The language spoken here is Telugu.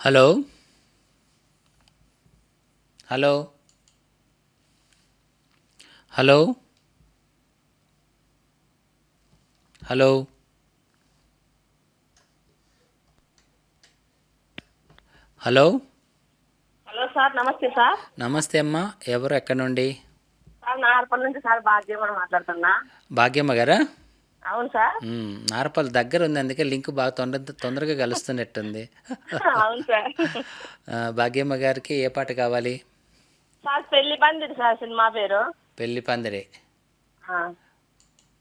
Hello hello hello hello hello hello sir నమస్తే సార్ నమస్తే అమ్మా ఎవరు ఎక్కడి నుండి సార్ నార్పల్ నుంచి సార్ భాగ్యమని మాట్లాడుతున్నా భాగ్యమ్మ గారా అవును సార్ మ్మ్, నారపల్ దగ్గర ఉంది అందుకే లింక్ బాగా తొందర తొందరగా కలుస్తున్నట్టుంది అవును సార్ ఆ, భాగ్యమ్మ గారికి ఏ పాట కావాలి సార్ పెళ్లి పందిరి సార్ సినిమా పేరు పెళ్లి పందిరి ఆ.